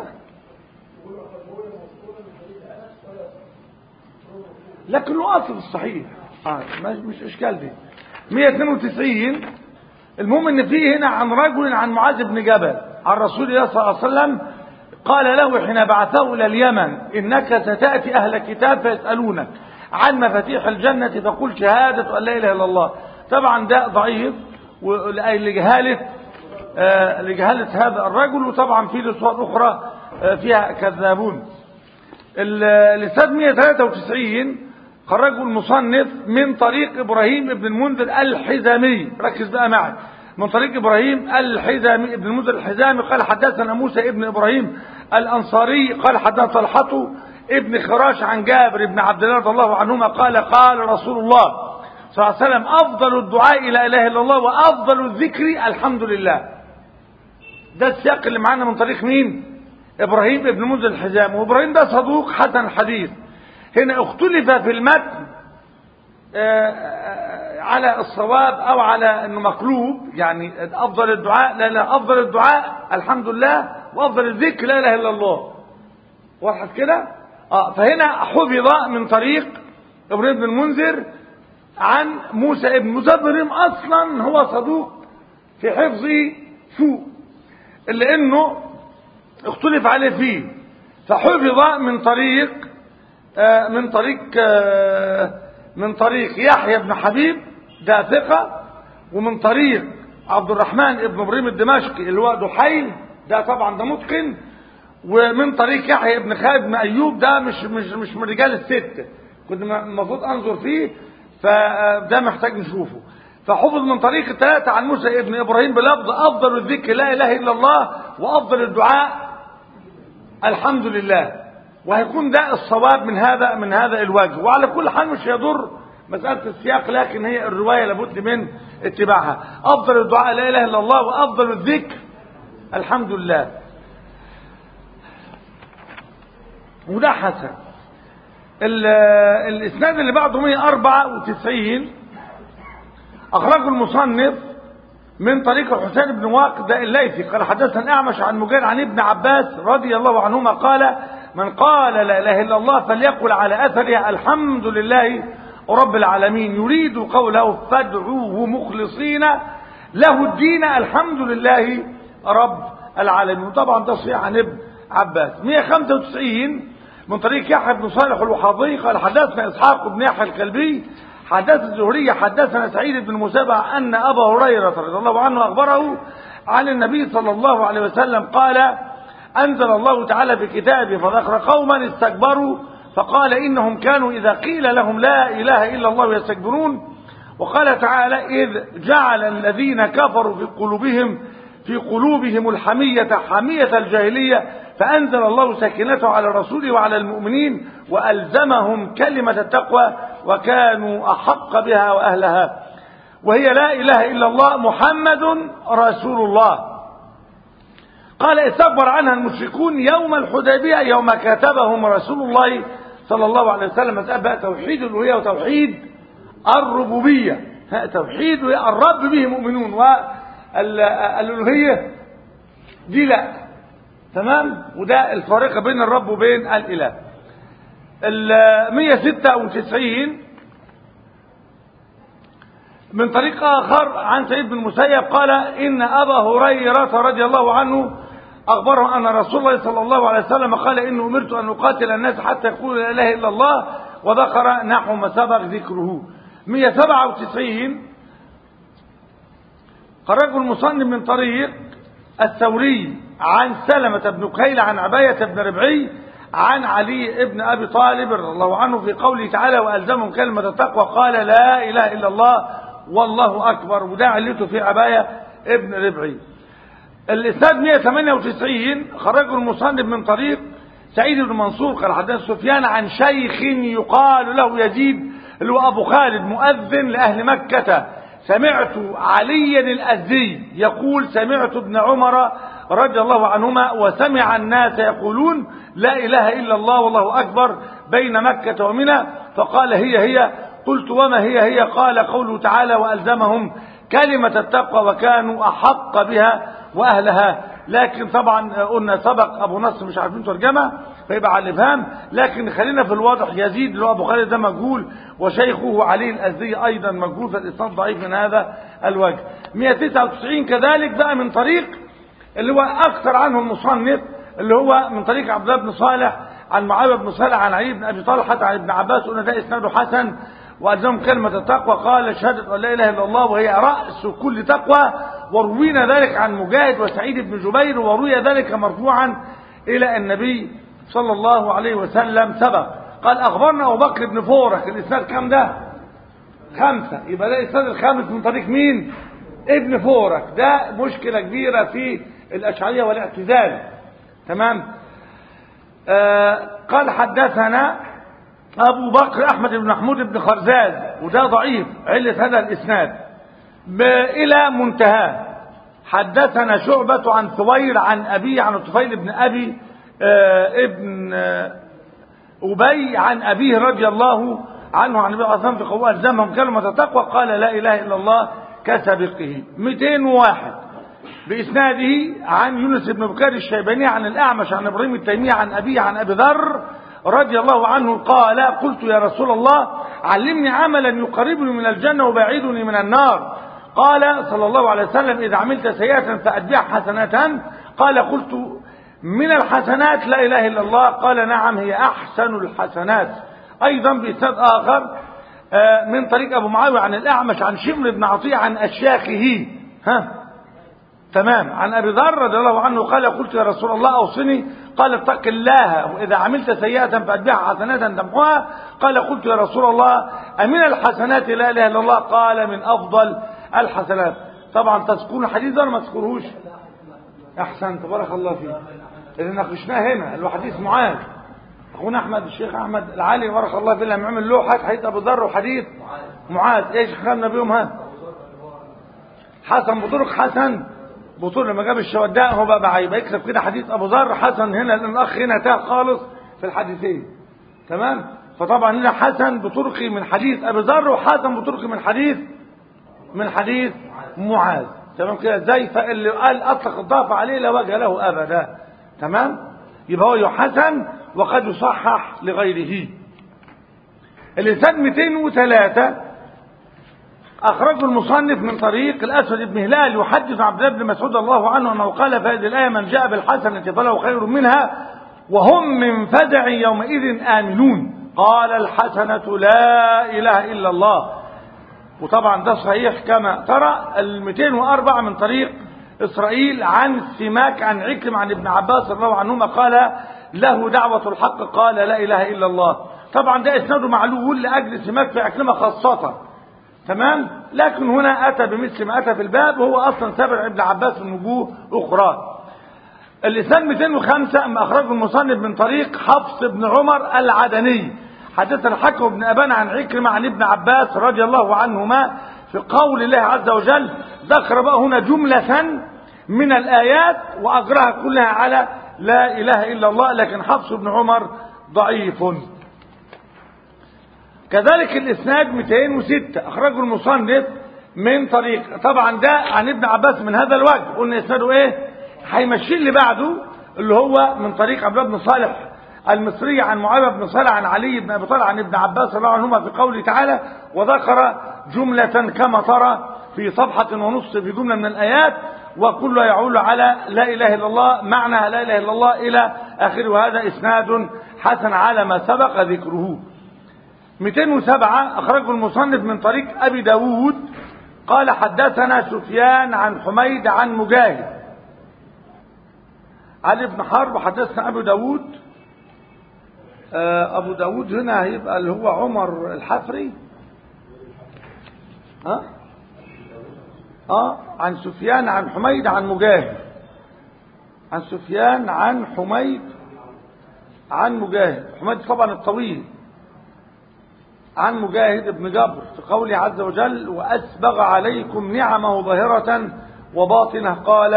لكنه اصل الصحيح آه مش, مش اشكال دي 192 المهم ان فيه هنا عن رجل عن معاذ بن جبل عن رسول الله صلى الله عليه وسلم قال له حين بعثه الى اليمن انك ستاتي اهل كتاب فيسالونك عن مفاتيح الجنه فقل شهاده ان لا اله الا الله طبعا ده ضعيف لجهاله آه لجهاله هذا الرجل وطبعا في صور اخرى آه فيها كذابون الاسناد 193 خرجه المصنف من طريق ابراهيم بن المنذر الحزامي ركز بقى معي من طريق ابراهيم الحزامي ابن المنذر الحزامي قال حدثنا موسى ابن ابراهيم الانصاري قال حدثنا طلحه ابن خراش عن جابر بن عبد الله رضي الله عنهما قال قال رسول الله صلى الله عليه وسلم افضل الدعاء لا اله الا الله وافضل الذكر الحمد لله ده السياق اللي معانا من طريق مين ابراهيم ابن منذر الحزام وابراهيم ده صدوق حسن الحديث هنا اختلف في المتن على الصواب او على انه مقلوب يعني افضل الدعاء لا لا افضل الدعاء الحمد لله وافضل الذكر لا اله الا الله واضح كده اه فهنا حفظ من طريق ابراهيم بن المنذر عن موسى ابن موسى ابراهيم اصلا هو صدوق في حفظه سوء الا انه اختلف عليه فيه فحفظ من طريق آه من طريق آه من طريق يحيى بن حبيب ده ثقة ومن طريق عبد الرحمن ابن ابراهيم الدمشقي اللي هو دحيل ده طبعا ده متقن ومن طريق يحيى بن خالد بن ايوب ده مش مش مش من رجال الستة كنت المفروض انظر فيه فده محتاج نشوفه فحفظ من طريق الثلاثة عن موسى ابن ابراهيم بلفظ افضل الذكر لا اله الا الله وافضل الدعاء الحمد لله وهيكون ده الصواب من هذا من هذا الوجه وعلى كل حال مش يضر مسألة السياق لكن هي الرواية لابد من اتباعها أفضل الدعاء لا إله إلا الله وأفضل الذكر الحمد لله وده حسن الإسناد اللي بعده 194 أخرجه المصنف من طريق الحسين بن واقد الليثي قال حدثنا أعمش عن مجاهد عن ابن عباس رضي الله عنهما قال من قال لا اله الا الله فليقل على اثرها الحمد لله رب العالمين يريد قوله فادعوه مخلصين له الدين الحمد لله رب العالمين طبعا ده صحيح عن ابن عباس 195 من طريق يحيى بن صالح الوحاضي قال حدثنا اسحاق بن يحيى الكلبي حدث الزهري حدثنا سعيد بن مسابع ان ابا هريره رضي الله عنه اخبره عن النبي صلى الله عليه وسلم قال أنزل الله تعالى في كتابه فذكر قوما استكبروا فقال إنهم كانوا إذا قيل لهم لا إله إلا الله يستكبرون وقال تعالى إذ جعل الذين كفروا في قلوبهم في قلوبهم الحمية حمية الجاهلية فأنزل الله سكينته على الرسول وعلى المؤمنين وألزمهم كلمة التقوى وكانوا أحق بها وأهلها وهي لا إله إلا الله محمد رسول الله قال استكبر عنها المشركون يوم الحديبية يوم كتبهم رسول الله صلى الله عليه وسلم مسألة بقى توحيد الألوهية وتوحيد الربوبية ها، توحيد الرب به مؤمنون والألوهية دي لا تمام وده الفارق بين الرب وبين الإله ال 196 من طريق آخر عن سيد بن المسيب قال إن أبا هريرة رضي الله عنه أخبره أن رسول الله صلى الله عليه وسلم قال إني أمرت أن أقاتل الناس حتى يقولوا لا إله إلا الله وذكر نحو ما سبق ذكره 197 خرج المصنف من طريق الثوري عن سلمة بن كهيل عن عباية بن ربعي عن علي بن أبي طالب رضي الله عنه في قوله تعالى وألزمهم كلمة التقوى قال لا إله إلا الله والله أكبر وده علته في عباية ابن ربعي الإسناد 198 خرجه المصنف من طريق سعيد بن منصور قال حدث سفيان عن شيخ يقال له يزيد اللي هو أبو خالد مؤذن لأهل مكة سمعت عليا الأزدي يقول سمعت ابن عمر رضي الله عنهما وسمع الناس يقولون لا إله إلا الله والله أكبر بين مكة ومنى فقال هي هي قلت وما هي هي قال قوله تعالى وألزمهم كلمة التقوى وكانوا أحق بها وأهلها لكن طبعا قلنا سبق أبو نصر مش عارفين ترجمة فيبقى على الإبهام لكن خلينا في الواضح يزيد اللي هو أبو خالد ده مجهول وشيخه علي الأزدي أيضا مجهول فالإسناد ضعيف من هذا الوجه 199 كذلك بقى من طريق اللي هو أكثر عنه المصنف اللي هو من طريق عبد الله بن صالح عن معاوية بن صالح عن علي بن أبي طلحة عن ابن عباس قلنا ده إسناده حسن وألزمهم كلمة التقوى قال شهادة أن لا إله إلا الله وهي رأس كل تقوى وروينا ذلك عن مجاهد وسعيد بن جبير وروي ذلك مرفوعا إلى النبي صلى الله عليه وسلم سبق قال أخبرنا أبو بكر بن فورك الإسناد كم ده خمسة يبقى ده الإسناد الخامس من طريق مين ابن فورك ده مشكلة كبيرة في الأشعرية والاعتزال تمام آه قال حدثنا أبو بكر أحمد بن محمود بن خرزاز وده ضعيف علة هذا الإسناد إلى منتهى حدثنا شعبة عن ثوير عن أبي عن الطفيل بن أبي آه ابن آه أبي عن أبيه رضي الله عنه عن النبي صلى الله عليه وسلم في قوة الزمهم كلمة تقوى قال لا إله إلا الله كسبقه 201 بإسناده عن يونس بن بكار الشيباني عن الأعمش عن إبراهيم التيمي عن أبيه عن أبي ذر رضي الله عنه قال قلت يا رسول الله علمني عملا يقربني من الجنة وبعيدني من النار قال صلى الله عليه وسلم إذا عملت سيئة فأتبع حسنة قال قلت من الحسنات لا إله إلا الله قال نعم هي أحسن الحسنات أيضا بإسناد آخر من طريق أبو معاوية عن الأعمش عن شمر بن عطية عن أشياخه ها تمام عن أبي ذر رضي الله عنه قال قلت يا رسول الله أوصني قال اتق الله وإذا عملت سيئة فأتبعها حسنة تمحوها قال قلت يا رسول الله أمن الحسنات لا إله إلا الله قال من أفضل الحسنات طبعا تذكرون حديث ولا ما تذكروش أحسن تبارك الله فيك إذا ناقشناه هنا الحديث معاذ أخونا أحمد الشيخ أحمد العالي بارك الله فيه لما عمل لوحة حديث أبو ذر وحديث معاذ إيش خدنا بيهم ها حسن بطرق حسن بطول لما جاب الشوداء هو بقى يبقى يكتب كده حديث ابو ذر حسن هنا لان الاخ هنا تاه خالص في الحديثين تمام فطبعا هنا حسن بطرقي من حديث ابي ذر وحسن بطرقي من حديث من حديث معاذ تمام كده ازاي فاللي قال اطلق الضعف عليه لا وجه له ابدا تمام يبقى هو يحسن وقد يصحح لغيره الانسان 203 أخرجه المصنف من طريق الأسود بن هلال يحدث عبد الله بن مسعود الله عنه أنه قال في هذه الآية من جاء بالحسنة فله خير منها وهم من فزع يومئذ آمنون قال الحسنة لا إله إلا الله وطبعا ده صحيح كما ترى ال 204 من طريق إسرائيل عن سماك عن عكرم عن ابن عباس رضي الله عنهما قال له دعوة الحق قال لا إله إلا الله طبعا ده إسناده معلول لأجل سماك في عكرمة خاصة تمام لكن هنا أتى بمثل ما أتى في الباب وهو أصلا سابع ابن عباس من وجوه أخرى اللسان 205 ما أخرجه المصنف من طريق حفص بن عمر العدني حدثنا الحكم بن أبان عن عكرمة عن ابن عباس رضي الله عنهما في قول الله عز وجل ذكر بقى هنا جملة من الآيات وأجرها كلها على لا إله إلا الله لكن حفص بن عمر ضعيف كذلك الإسناد 206 أخرجه المصنف من طريق طبعا ده عن ابن عباس من هذا الوجه قلنا إسناده إيه هيمشي اللي بعده اللي هو من طريق عبد الله بن صالح المصري عن معاوية بن صالح عن علي بن أبي طالب عن ابن عباس رضي الله عنهما في قوله تعالى وذكر جملة كما ترى في صفحة ونصف في جملة من الآيات وكلها يعول على لا إله إلا الله معنى لا إله إلا الله إلى آخره وهذا إسناد حسن على ما سبق ذكره 207 أخرجه المصنف من طريق أبي داود قال حدثنا سفيان عن حميد عن مجاهد علي بن حرب حدثنا أبو داود أبو داود هنا هيبقى اللي هو عمر الحفري ها اه عن سفيان عن حميد عن مجاهد عن سفيان عن حميد عن مجاهد حميد طبعا الطويل عن مجاهد بن جبر في قوله عز وجل وأسبغ عليكم نعمه ظاهرة وباطنة قال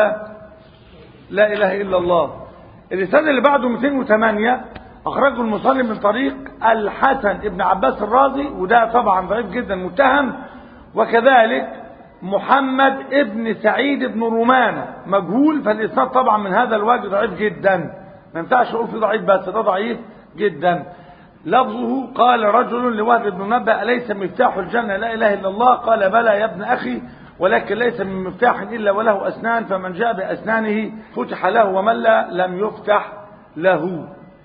لا إله إلا الله اللسان اللي بعده 208 أخرجه المصنف من طريق الحسن ابن عباس الرازي وده طبعا ضعيف جدا متهم وكذلك محمد ابن سعيد بن رومانة مجهول فالإسناد طبعا من هذا الوجه ضعيف جدا ما ينفعش أقول فيه ضعيف بس ده ضعيف جدا لفظه قال رجل لوهب بن منبه أليس مفتاح الجنة لا إله إلا الله قال بلى يا ابن أخي ولكن ليس من مفتاح إلا وله أسنان فمن جاء بأسنانه فتح له ومن لا لم يفتح له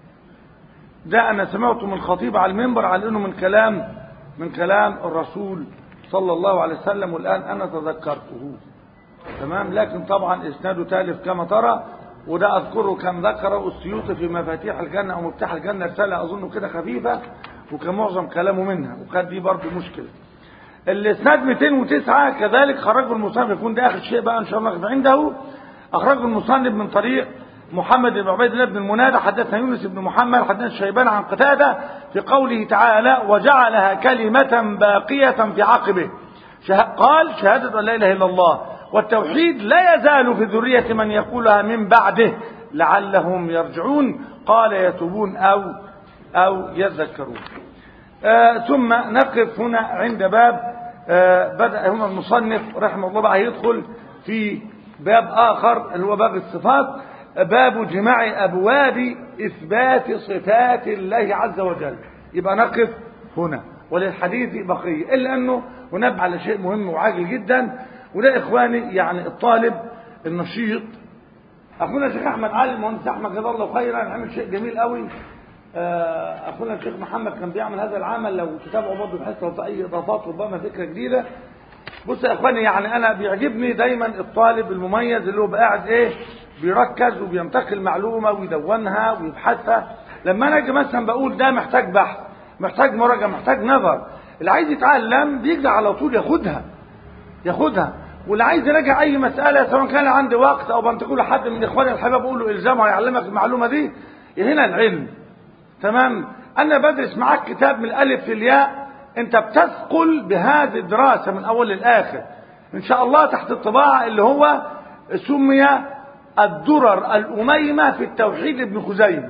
ده أنا سمعته من خطيب على المنبر على أنه من كلام من كلام الرسول صلى الله عليه وسلم والآن أنا تذكرته تمام لكن طبعا إسناده تالف كما ترى وده أذكره كان ذكره السيوطي في مفاتيح الجنة أو مفتاح الجنة رسالة أظن كده خفيفة وكان معظم كلامه منها وكانت دي برضه مشكلة الإسناد 209 كذلك خرجه المصنف يكون ده آخر شيء بقى إن شاء الله عنده أخرجه المصنف من طريق محمد بن عبيد الله بن المنادى حدثنا يونس بن محمد حدثنا شيبان عن قتادة في قوله تعالى وجعلها كلمة باقية في عقبه قال شهادة أن لا إله إلا الله والتوحيد لا يزال في ذرية من يقولها من بعده لعلهم يرجعون قال يتوبون أو أو يذكرون آه ثم نقف هنا عند باب آه بدأ هنا المصنف رحمه الله بقى يدخل في باب آخر اللي هو باب الصفات باب جماع أبواب إثبات صفات الله عز وجل يبقى نقف هنا وللحديث بقية إلا أنه ونبع على شيء مهم وعاجل جدا وده إخواني يعني الطالب النشيط أخونا الشيخ أحمد علي المهندس أحمد جزاه الله خيرا عمل شيء جميل قوي أخونا الشيخ محمد كان بيعمل هذا العمل لو تتابعوا برضه بحيث لو أي إضافات ربما فكرة جديدة بص يا إخواني يعني أنا بيعجبني دايما الطالب المميز اللي هو قاعد إيه بيركز وبينتقل معلومة ويدونها ويبحثها لما أنا أجي مثلا بقول ده محتاج بحث محتاج مراجعة محتاج نظر اللي عايز يتعلم بيجي على طول ياخدها ياخدها واللي عايز يراجع اي مساله سواء كان عندي وقت او بنتقل لحد من اخواني الحباب اقول له الزامه هيعلمك المعلومه دي هنا العلم تمام انا بدرس معاك كتاب من الالف للياء انت بتثقل بهذه الدراسه من اول للاخر ان شاء الله تحت الطباعه اللي هو سمي الدرر الاميمه في التوحيد ابن خزيمه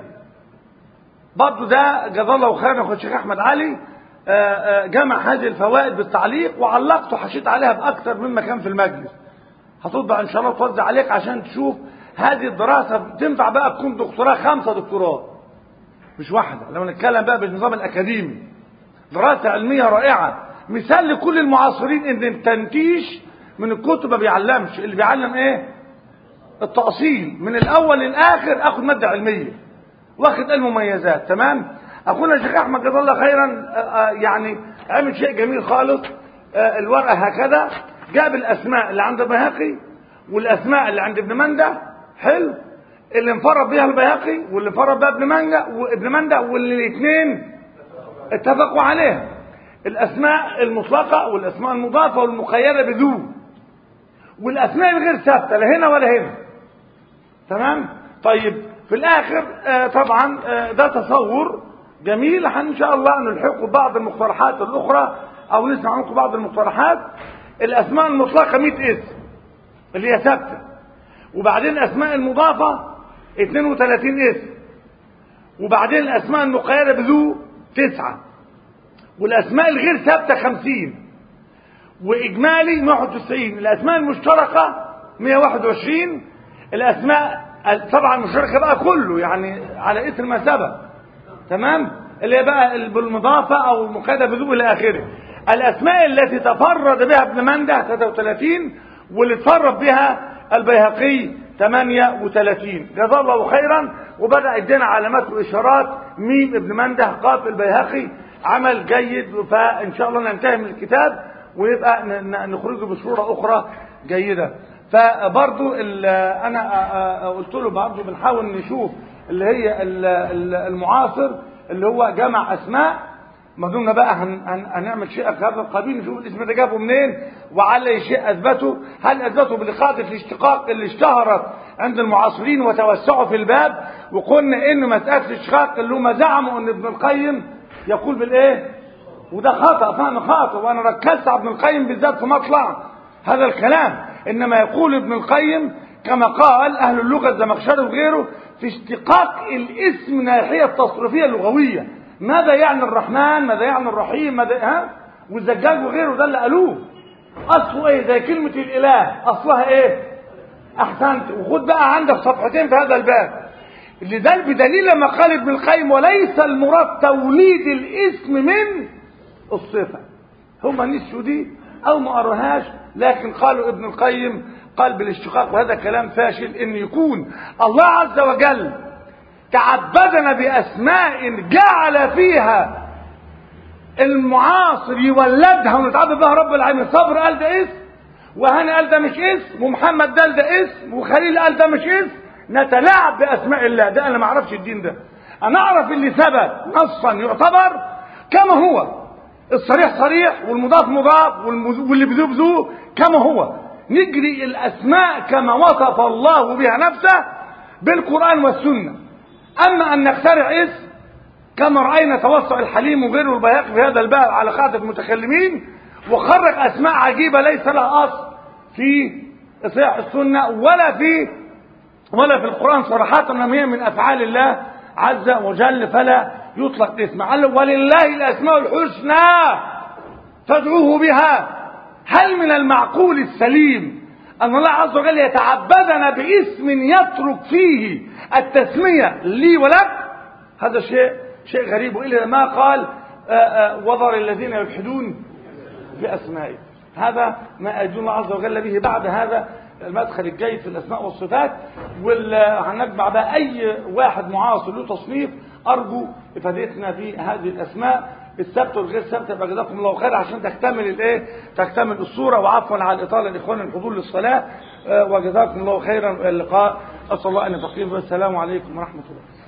برضه ده جزاه الله خيرا اخو الشيخ احمد علي جمع هذه الفوائد بالتعليق وعلقت وحشيت عليها باكثر مما كان في المجلس هتطبع ان شاء الله وتوزع عليك عشان تشوف هذه الدراسه تنفع بقى تكون دكتوراه خمسه دكتوراه مش واحده لما نتكلم بقى بالنظام الاكاديمي دراسه علميه رائعه مثال لكل المعاصرين ان التنتيش من الكتب ما بيعلمش اللي بيعلم ايه التأصيل من الاول للاخر اخد ماده علميه واخد المميزات تمام اخونا الشيخ احمد جزاه الله خيرا يعني عمل شيء جميل خالص الورقه هكذا جاب الاسماء اللي عند البيهقي والاسماء اللي عند ابن منده حلو اللي انفرد بيها البيهقي واللي انفرد بها ابن منده وابن منده واللي الاثنين اتفقوا عليها الاسماء المطلقه والاسماء المضافه والمقيده بذو والاسماء الغير ثابته لا هنا ولا هنا تمام طيب في الاخر آه طبعا آه ده تصور جميل ان شاء الله نلحقه بعض المقترحات الاخرى او نسمع منكم بعض المقترحات الاسماء المطلقه 100 اسم اللي هي ثابته وبعدين الاسماء المضافة 32 اسم وبعدين الاسماء المقيدة بذو تسعة والاسماء الغير ثابتة 50 واجمالي 91 الاسماء المشتركة 121 الاسماء طبعا المشتركة بقى كله يعني على اثر ما سبق تمام اللي هي بقى بالمضافة او المقيدة بذو الى اخره الاسماء التي تفرد بها ابن منده 33 واللي تفرد بها البيهقي 38 جزاه الله خيرا وبدأ يدينا علامات واشارات ميم ابن منده قاف البيهقي عمل جيد فان شاء الله ننتهي من الكتاب ويبقى نخرجه بصورة اخرى جيدة فبرضو انا قلت له برضو بنحاول نشوف اللي هي المعاصر اللي هو جمع اسماء ما دمنا بقى هن هن هنعمل شيء هذا القبيل نشوف الاسم ده جابه منين وعلى شيء اثبته هل اثبته بلقاءة الاشتقاق اللي اشتهرت عند المعاصرين وتوسعوا في الباب وقلنا ان مساله الاشتقاق اللي هم زعموا ان ابن القيم يقول بالايه وده خطا فهم خاطئ وانا ركزت على ابن القيم بالذات في مطلع هذا الكلام انما يقول ابن القيم كما قال اهل اللغه الزمخشري وغيره في اشتقاق الاسم من الناحيه التصريفيه اللغويه ماذا يعني الرحمن ماذا يعني الرحيم ماذا ها والزجاج وغيره ده اللي قالوه اصله ايه زي كلمه الاله اصلها ايه احسنت وخد بقى عندك صفحتين في هذا الباب اللي ده بدليل لما قال ابن القيم وليس المراد توليد الاسم من الصفه هم نسوا دي او ما قروهاش لكن قالوا ابن القيم قال بالاشتقاق وهذا كلام فاشل ان يكون الله عز وجل تعبدنا باسماء جعل فيها المعاصر يولدها ونتعبد بها رب العالمين صبر قال ده اسم وهاني قال ده مش اسم ومحمد قال ده اسم وخليل قال ده مش اسم نتلاعب باسماء الله ده انا ما اعرفش الدين ده انا اعرف اللي ثبت نصا يعتبر كما هو الصريح صريح والمضاف مضاف واللي بذو بذو كما هو نجري الاسماء كما وصف الله بها نفسه بالقران والسنه اما ان نخترع اسم كما راينا توسع الحليم وغيره البياقي في هذا الباب على قاعده المتكلمين وخرج اسماء عجيبه ليس لها اصل في صحيح السنه ولا في ولا في القران صراحه انما هي من افعال الله عز وجل فلا يطلق اسم قال ولله الاسماء الحسنى فادعوه بها هل من المعقول السليم ان الله عز وجل يتعبدنا باسم يترك فيه التسميه لي ولك هذا شيء شيء غريب والا ما قال وذر الذين يلحدون في اسمائه هذا ما أجل الله عز وجل به بعد هذا المدخل الجيد في الأسماء والصفات وهنجمع بقى أي واحد معاصر له تصنيف أرجو إفادتنا في هذه الأسماء السبت والغير السبت يبقى جزاكم الله خير عشان تكتمل الايه تكتمل الصوره وعفوا على الاطاله لاخواننا الحضور للصلاه وجزاكم الله خيرا اللقاء اسال الله ان يتقيم والسلام عليكم ورحمه الله